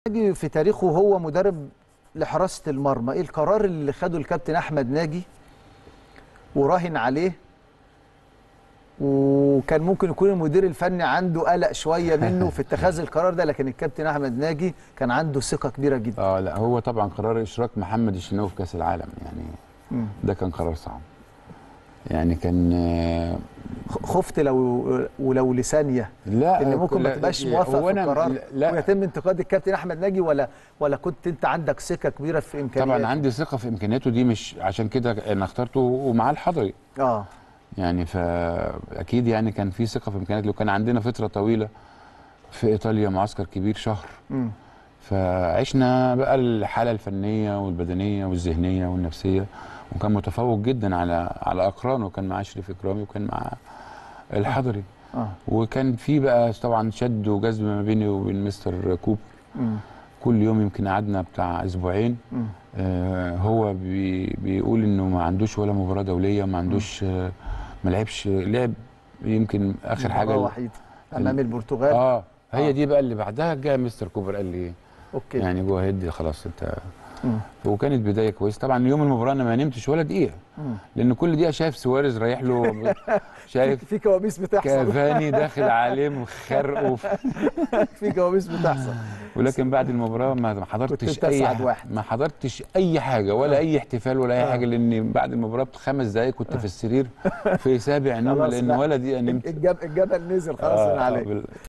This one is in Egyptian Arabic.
ناجي في تاريخه هو مدرب لحراسة المرمى ايه القرار اللي خده الكابتن احمد ناجي وراهن عليه وكان ممكن يكون المدير الفني عنده قلق شويه منه في اتخاذ القرار ده لكن الكابتن احمد ناجي كان عنده ثقه كبيره جدا اه لا هو طبعا قرار اشراك محمد الشناوي في كاس العالم يعني مم. ده كان قرار صعب يعني كان آه، خ- خفت لو ولو لثانيه لا ان ممكن ما لا، تبقاش هو موافق في أنا- القرار لا ويتم انتقاد الكابتن احمد ناجي ولا ولا كنت انت عندك ثقه كبيره في امكانياته طبعا عندي ثقه في امكانياته دي مش عشان كده انا اخترته ومعاه الحضري اه يعني فاكيد يعني كان في ثقه في امكانياته لو كان عندنا فتره طويله في ايطاليا معسكر كبير شهر مم. فعشنا بقى الحاله الفنيه والبدنيه والذهنيه والنفسيه وكان متفوق جدا على على اقرانه كان معاه شريف اكرامي وكان معاه الحضري اه وكان في بقى طبعا شد وجذب ما بيني وبين مستر كوب مم. كل يوم يمكن قعدنا بتاع اسبوعين مم. آه هو بي بيقول انه ما عندوش ولا مباراه دوليه ما عندوش آه ما لعبش لعب يمكن اخر مباراة حاجه وحيده امام البرتغال اه هي آه. دي بقى اللي بعدها جاء مستر كوبر قال لي اوكي يعني جو هيد خلاص انت مم. وكانت بدايه كويسه طبعا يوم المباراه انا ما نمتش ولا دقيقه مم. لان كل دقيقه شايف سواريز رايح له شايف في كوابيس بتحصل كافاني داخل عليه مخرقه في كوابيس بتحصل ولكن بعد المباراه ما ما حضرتش كنت اي أسعد ح- واحد. ما حضرتش اي حاجه ولا اي احتفال ولا اي آه. حاجه لان بعد المباراه بخمس دقائق كنت في السرير في سابع نوم خلاص لان بقى. ولا دقيقه نمت الجب- الجبل نزل خلاص آه، من عليك بال-